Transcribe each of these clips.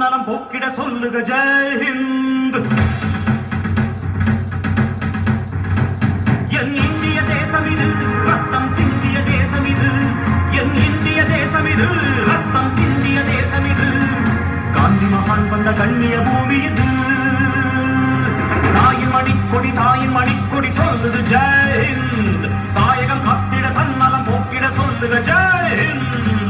தன்னலம் போக்கிட சொல்லுக ஜெயஹிந்த் என் இந்திய தேசம் இது ரத்தம் சிந்திய தேசம் இது என் இந்திய தேசம் இது ரத்தம் சிந்திய தேசம் இது காந்தி மகான் வந்த கண்ணிய பூமி இது தாயின் மணிக்கொடி தாயின் மணிக்கொடி சொல்லுது ஜெயஹிந்த் தாயகம் காத்திட தன்னலம் போக்கிட சொல்லுக ஜெயஹிந்த்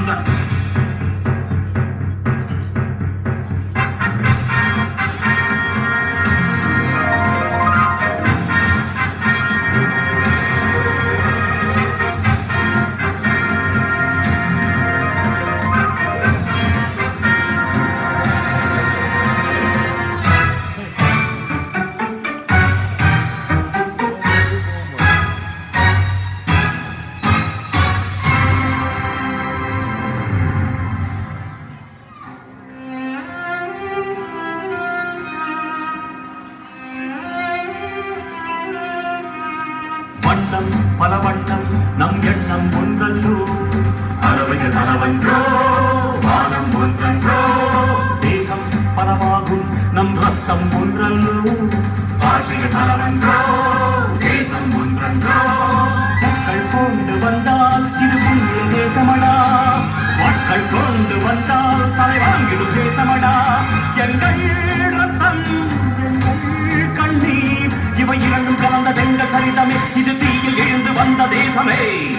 வண்ணம் பல வண்ணம் நம் எண்ணம் ஒன்றல்லோ அறவைகள் நலவன்றோ வானம் ஒன்றன்றோ தேகம் பலவாகும் நம் ரத்தம் ஒன்றல்லோ பாஷைகள் நலவன்றோ தேசம் ஒன்றன்றோ மக்கள் கொண்டு வந்தால் இது புண்ணிய தேசமடா மக்கள் கொண்டு வந்தால் தலை வாங்கிடும் தேசமடா எங்கள் ரத்தம் எங்கள் கண்ணீர் இவை இரண்டும் கலந்த தெங்கள் சரிதமே இது தீயில் எழுந்து வந்த தேசமே